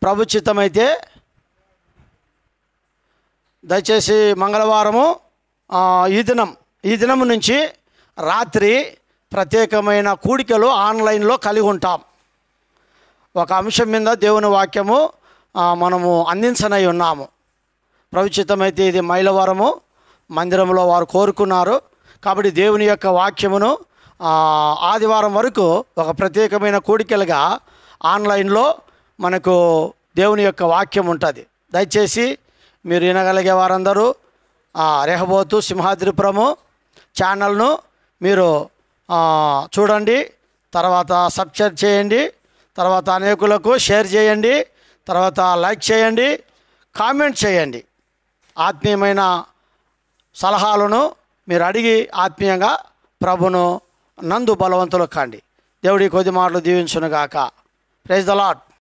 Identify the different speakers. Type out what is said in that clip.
Speaker 1: ప్రభు చిత్తమైతే దయచేసి మంగళవారము ఆ, ఈ దినం ఈ దినం నుంచి రాత్రి ప్రత్యేకమైన కూడికలు ఆన్లైన్లో కలిగి ఉంటాం ఒక అంశం మీద దేవుని వాక్యము ఆ, మనము అందించనై ఉన్నాము ప్రవిచితమైతే ఇది మైలవరము మందిరంలో వారు కోరుకున్నారు కాబట్టి దేవుని యొక్క వాక్యమును ఆ, ఆదివారం వరకు ఒక ప్రత్యేకమైన కూడికలుగా ఆన్లైన్లో మనకు దేవుని యొక్క వాక్యం ఉంటుంది దయచేసి మీరు వినగలిగే వారందరూ ఆ, రెహబోతు సింహాద్రిపురము ఛానల్ను మీరు ఆ, చూడండి తర్వాత సబ్స్క్రైబ్ చేయండి తర్వాత అనేకులకు షేర్ చేయండి తర్వాత లైక్ చేయండి కామెంట్ చేయండి ఆత్మీయమైన సలహాలను మీరు అడిగి ఆత్మీయంగా ప్రభును నందు బలవంతులు కాండి దేవుడి కొద్ది మాటలు దీవించునుగాక ప్రైజ్ ద లాట్